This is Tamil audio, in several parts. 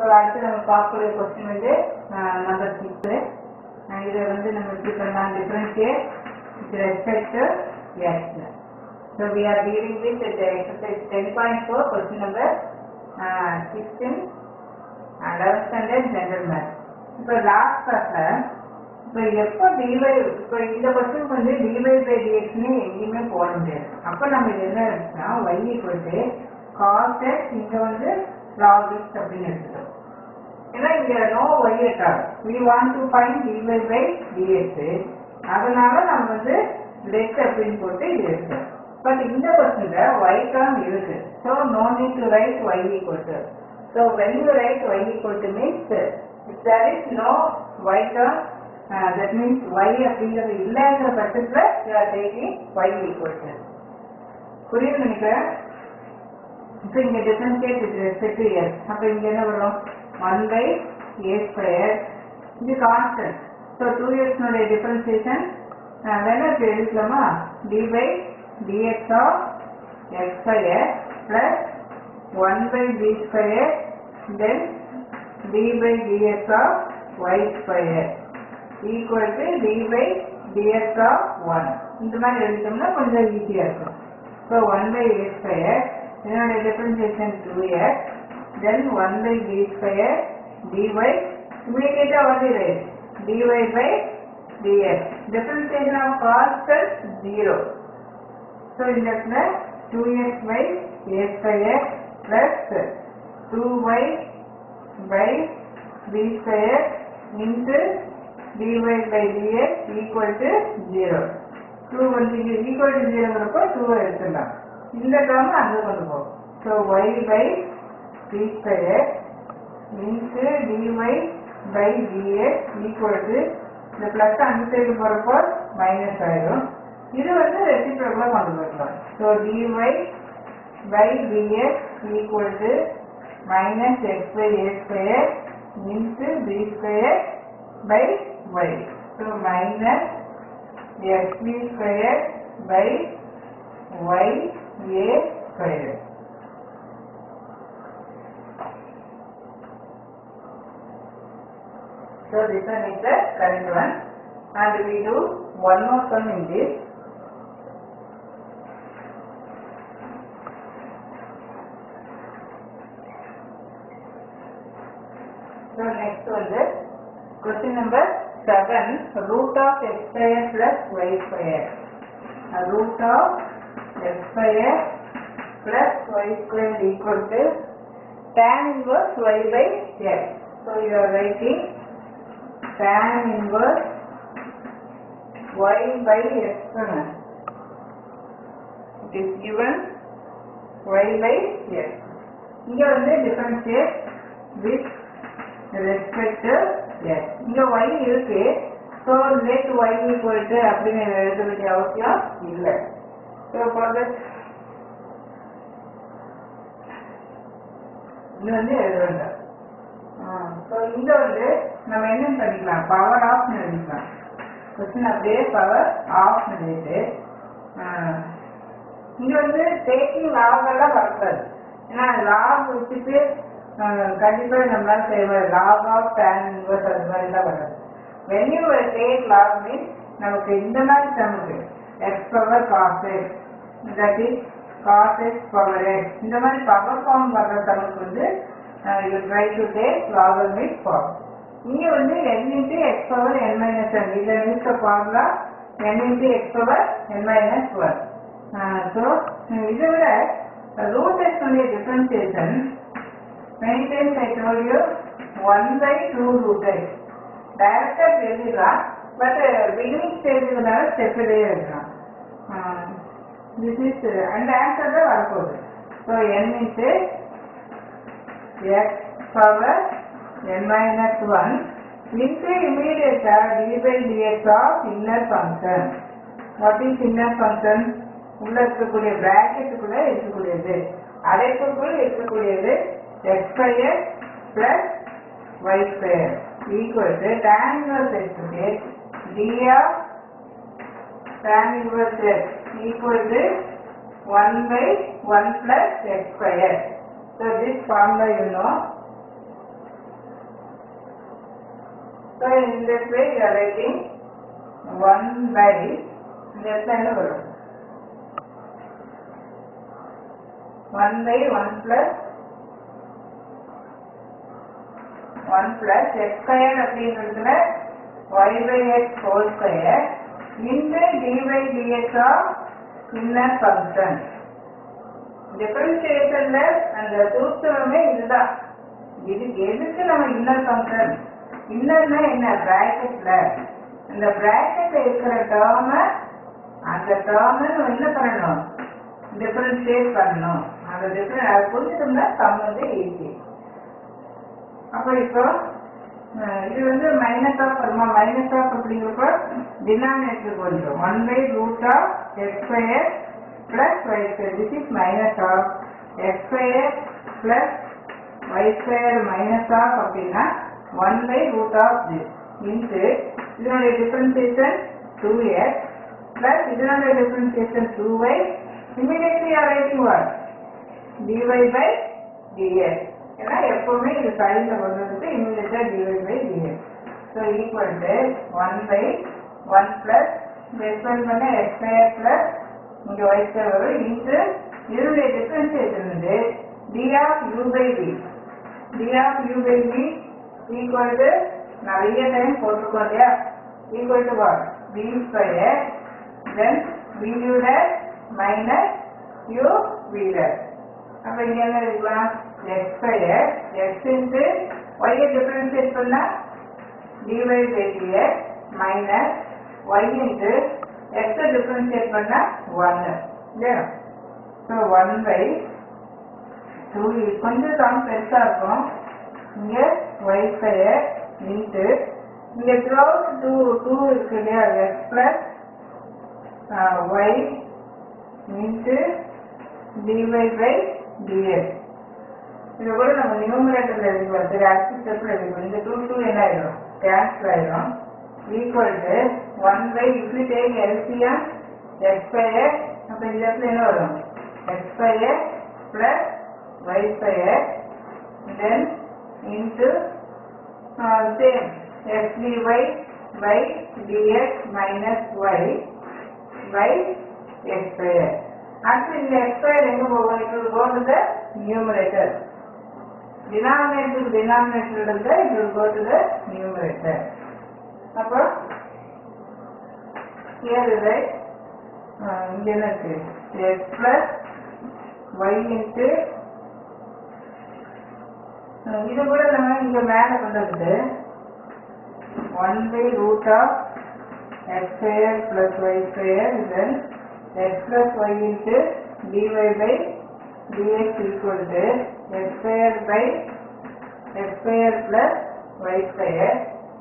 ஸோ அடுத்து நம்ம பார்க்கக்கூடிய கொஸ்டின் வந்து நம்பர் சிக்ஸு இதை வந்து நம்ம எப்படி பண்ணலாம் differentiate with respect to x so we are dealing with exercise ten point four question number sixteen eleventh standard general math இப்போ லாஸ்ட் கிளாஸில் இப்போ எப்போ டிவை இப்போ இந்த கொஸ்டின் வந்து டிவை பை டிஎக்ஸ்னு எங்கேயுமே போட முடியாது அப்போ நம்ம இது என்ன எடுத்துனா y equal to cos x இங்கே வந்து லாக் எக்ஸ் அப்படின்னு எடுத்துட்டோம் ஏன்னா இங்க no y at all we want to find dy by dx அதனால நம்ம வந்து லெட் அப்படின்னு போட்டு இது எடுத்தோம் பட் இந்த கொஸ்டின்ல ஒய் டேர்ம் இருக்கு so no need to write y equal to so when you write y equal to means if there is no y term that means y அப்படிங்கிறது இல்லைங்கிற பட்சத்தில் you are taking y equal to புரியுது நினைக்கிறேன் இப்போ இங்க differentiate with respect to x அப்போ இங்க என்ன வரும் ஒன் பை ஏ ஸ்கொயர் இது கான்ஸ்டன்ட் ஸோ டூ இயர்ஸ்னுடைய டிஃபரன்சியேஷன் வேணா இப்போ எழுதிக்கலாமா d by dx of x square plus one by b square then d by dx of y square equal to d by dx of one இந்த மாதிரி எழுதிட்டோம்னா கொஞ்சம் ஈஸியாக இருக்கும் so one by a square இதனுடைய differentiation two x then one by b square dy இமீடியட்டாக வந்து dy by dx differentiation of constant zero so இந்த இடத்துல two x by a square plus two y by b square into dy by dx equal to zero two வந்து ஈக்குவல் டு ஜீரோங்கிறப்போ டூவை எடுத்துடலாம் இந்த டேர்ம் அங்கே கொண்டு போகும் so y by b square into dy by dx equal to இந்த ப்ளஸ் அந்த சைடு போகிறப்போ மைனஸ் ஆயிடும் இது வந்து ரெசிப்ரோக்கலாக கொண்டு போயிடலாம் so dy by dx equal to minus x by a square into b square by y so minus xb square by y a square. So this one is the current one and we do one more sum in this. So next one is question number 7 root of x square plus y square. A root of x square plus y square equal to tan inverse y by x. So you are writing tan inverse y by x. It is given y by x. இங்க வந்து differentiate with respect to yes இங்க y இருக்கு so let y equal to அப்படின்னு எழுத வேண்டிய அவசியம் இல்லை so for this இது வந்து எழுத வேண்டாம் ஸோ இங்க வந்து நம்ம என்ன பண்ணிக்கலாம் பவர் ஆஃப் எழுதிக்கலாம் கொஸ்டின் அப்படியே பவர் ஆஃப் எழுதிட்டு இங்க வந்து டேக்கிங் லாக் எல்லாம் வரக்கூடாது ஏன்னா லாக் வச்சுட்டு கண்டிப்பா நம்மளால செய்ய லாக் ஆஃப் டேன் இன்வர்ஸ் அது மாதிரி எல்லாம் வராது when you take log means நமக்கு இந்த மாதிரி சமுக்கு x power cos x that is cos x power x இந்த மாதிரி பவர் ஃபார்ம் வர்ற சமுக்கு வந்து you try to take logarithmic form இங்க வந்து n into x power n minus n இதுல இருக்க formula n into x power n minus 1 so இதை விட ரூட் x உடைய differentiation many times I told you 1 by 2 root x டைரக்டா எழுதிடலாம் பட் பிகினிங் ஸ்டேஜ்னால ஸ்டெப்லேயே எழுதலாம் திஸ் இஸ் அந்த ஆன்சர் தான் வரப்போகுது so n into x power n minus one into இமீடியட்டா d by dx of inner function what is inner function உள்ள இருக்கக்கூடிய பிராக்கெட்டுக்குள்ள இருக்கக்கூடியது அடைப்புக்குள் இருக்கக்கூடியது x square plus y square equal to tan inverse x க்கு d of tan inverse x equal to 1 by 1 plus x square. So this formula you know So in this way you are writing 1 by இந்த இடத்துல என்ன வரும் 1 by 1 plus 1 plus x square அப்படின்றதுல y by x whole square into dy dx of inner function டிஃபரன்ஷியேஷன்ல அந்த சூத்திரமே இதுதான் இது எதுக்கு நம்ம இன்னர் ஃபங்க்ஷன் இன்னர்னா என்ன பிராக்கெட்ல அந்த பிராக்கெட்ல இருக்கிற டேர்ம அந்த டேர்ம நம்ம என்ன பண்ணணும் டிஃபரன்ஷியேட் பண்ணணும் அந்த டிஃபரன் அதை புரிஞ்சுட்டோம்னா சம் வந்து ஈஸி அப்போ இப்போ அஹ், இது வந்து மைனஸ் ஆஃப் வருமா மைனஸ் ஆஃப் அப்படிங்கிறப்ப டினாமினேட்டர் கொஞ்சம் one by root of x square plus y square this is minus of x square plus y square minus of அப்படின்னா one by root of this into இதனுடைய டிஃபரன்சியேஷன் டூ எக்ஸ் பிளஸ் இதனுடைய differentiation two y immediately are writing what dy by dx ஏன்னா எப்பவுமே இது சைடில் கொண்டு வந்து இமீடியட்டா dy by dx so equal to one by one plus expand பண்ண எக்ஸ் ஸ்கொயர் பிளஸ் இங்கே ஒய் ஸ்கொயர் வரும் இன்ட்டு இதனுடைய டிஃபரன்சியேஷன் வந்து d of u by d d of u by d equal to நிறைய டைம் போட்டிருக்கோம் இல்லையா equal to what b square then v u dash minus u v dash அப்ப இங்க என்ன இருக்கலாம் x square x into y I differentiate பண்ணா dy by dx minus y into x I differentiate பண்ணா 1 இல்லையா ஸோ ஒன் பை டூ கொஞ்சம் சம் பெருசா இருக்கும் இங்க y ஸ்கொயர் இன்ட்டு இங்க க்ளோஸ் டூ டூ இருக்கு இல்லையா x plus y into dy by dx இது கூட நம்ம நியூமரேட்டர்ல எழுதிக்கலாம் சரி அடுத்த ஸ்டெப்ல எழுதிக்கலாம் இந்த டூ டூ என்ன ஆயிடும் கேன்சல் ஆயிடும் ஈக்குவல் டு ஒன் பை இப்படி டேக் எல்சிஎம் எக்ஸ் ஸ்கொயர் அப்ப இந்த இடத்துல என்ன வரும் x square plus y square then into same x dy by dx minus y by x square. அடுத்து இந்த x square எங்க போகும் it will go to the numerator. denominator to denominator இருந்தா it will go to the numerator. அப்போ here is right அஹ் இங்க என்ன இருக்கு x plus y into அஹ் இது கூட நம்ம இங்க மேல கொண்டு வந்துட்டு one by root of x square plus y square then x plus y into dy by dx equal to x square by x square plus y square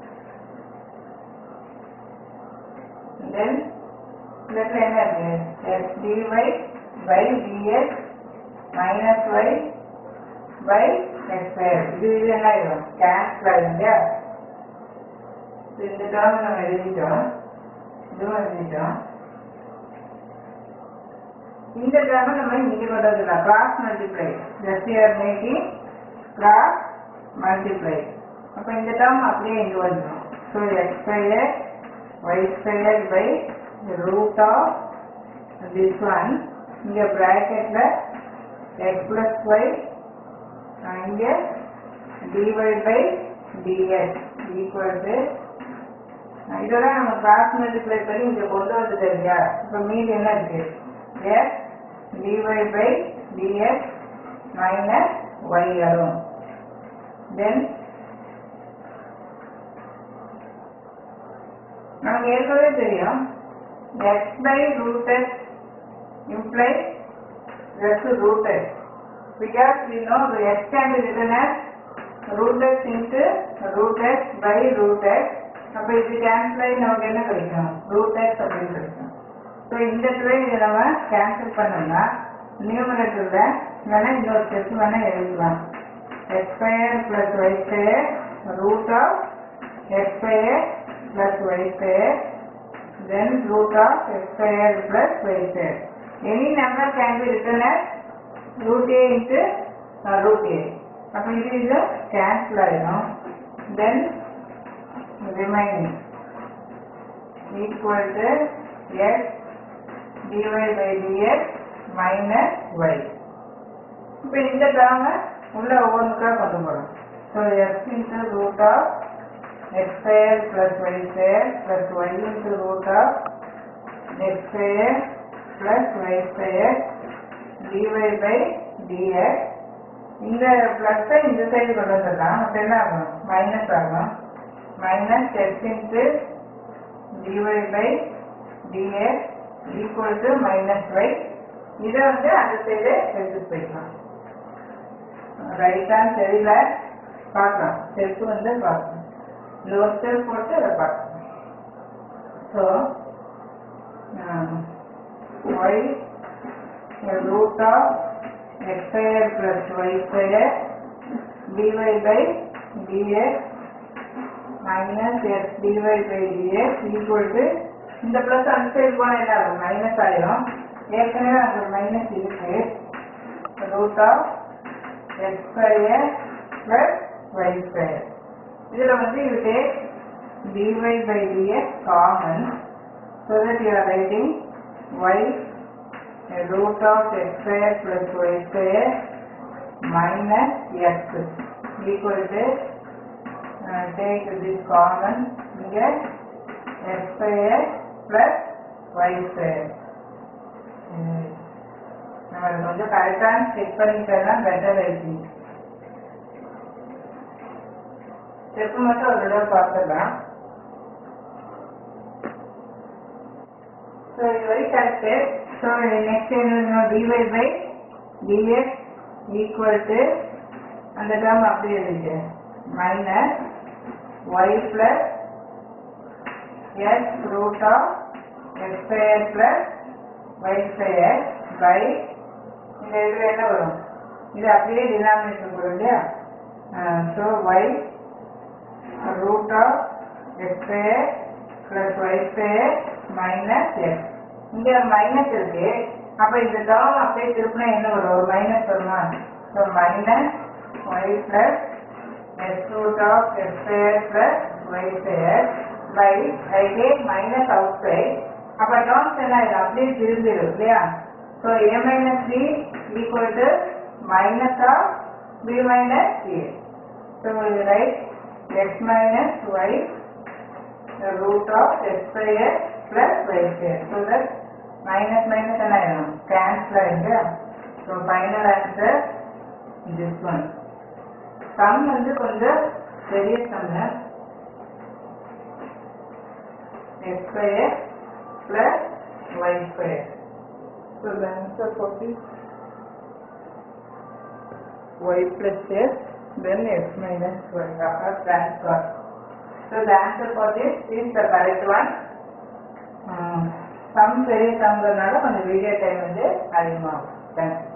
then லெஃப்ட்ல என்ன இருக்கு x dy by dx minus y by x square இது இது என்ன ஆயிடும் கேன்சல் ஆயிடும் இல்லையா இந்த டேர்ம் நம்ம எழுதிட்டோம் இதுவும் எழுதிட்டோம் இந்த டேர்ம் நம்ம இங்க கொண்டு வந்துடலாம் cross multiply just you are making cross multiply அப்ப இந்த டேர்ம் அப்படியே இங்க வந்துடும் so x square y square by root of this one இங்க பிராக்கெட்ல எக்ஸ் பிளஸ் ஒய் இங்க dy by dx equal to இதெல்லாம் நம்ம கிராஸ் மல்டிப்ளை பண்ணி இங்க கொண்டு வந்துட்டு இல்லையா இப்போ மீதி என்ன இருக்கு x dy by dx minus y வரும் தென் நமக்கு ஏற்கனவே தெரியும் x by root x imply x root x because we know x can be written as root x into root x by root x அப்ப இது கேன்சல் ஆகி நமக்கு என்ன கிடைக்கும் ரூட் எக்ஸ் அப்படின்னு கிடைக்கும் ஸோ இந்த இடத்துல இதை நம்ம கேன்சல் பண்ணோம்னா நியூமரேட்டர்ல வேணா இன்னொரு ஸ்டெப் வேணா எழுதலாம் x square plus y square root of x square plus y square then root of x square plus y square any number can be written as root a into uh, root a அப்ப இது இது கேன்சல் ஆயிடும் தென் remaining equal to x dy by dx minus y. இப்போ இந்த டேர்ம உள்ள ஒவ்வொன்றுக்கா கொண்டு போகணும் so x into root of x square plus y square plus y into root of x square plus y square dy by dx இந்த பிளஸை இந்த சைடு கொண்டு வந்துடலாம் அப்போ என்ன ஆகும் மைனஸ் ஆகும் minus x into dy by dx equal to minus y இதை வந்து அந்த சைடு எடுத்துட்டு போய்க்கலாம் ரைட்டான்னு தெரியல பார்க்கலாம் ஸ்டெப்பு வந்து பார்க்கலாம் இந்த ஒரு ஸ்டெப் போட்டு அதை பார்க்கலாம் so y root of x square plus y square dy by dx minus x dy by dx equal to இந்த பிளஸ் அந்த சைடு போனால் என்ன ஆகும் மைனஸ் ஆயிரும் ஏற்கனவே அங்கே மைனஸ் இருக்கு root of x square plus y square இதில் வந்து you take dy by dx common so that you are writing y a root of x square plus y square minus x equal to uh, take this common here x square plus y square உம், நம்ம இதை கொஞ்சம் கரெக்டாக செக் பண்ணிக்கிட்டா பெட்டர் ஆயிடுச்சு ஸ்டெப் மட்டும் ஒரு தடவை பார்த்துடலாம் So it's very correct. So next you know dy by dx equal to அந்த டேர்ம் அப்படியே இருக்கு minus y plus x root of x square plus y square by இந்த இதில் என்ன வரும் இது அப்படியே டினாமினேஷன் வரும் இல்லையா so y root of x square plus y square minus x இங்க மைனஸ் இருக்கு அப்ப இந்த டேர்ம் அப்படியே திருப்பினா என்ன வரும் ஒரு மைனஸ் வருமா so minus y plus x root of x square plus y square by I take minus outside அப்ப டேர்ம்ஸ் என்ன இது அப்படியே திரும்பிடும் இல்லையா so a minus b equal to minus of b minus a so இது right x minus y the root of x square plus y square. So that minus minus என்ன ஆயிடும் cancel ஆயிடுங்க so final answer this one sum வந்து கொஞ்சம் பெரிய sum x square plus y square so the answer for this y plus x then x minus y after transfer So the answer for this is the correct one. Sum பெரிய சம்ங்கிறதுனால கொஞ்சம் வீடியோ டைம் வந்து அதிகமாகும் தேங்க்யூ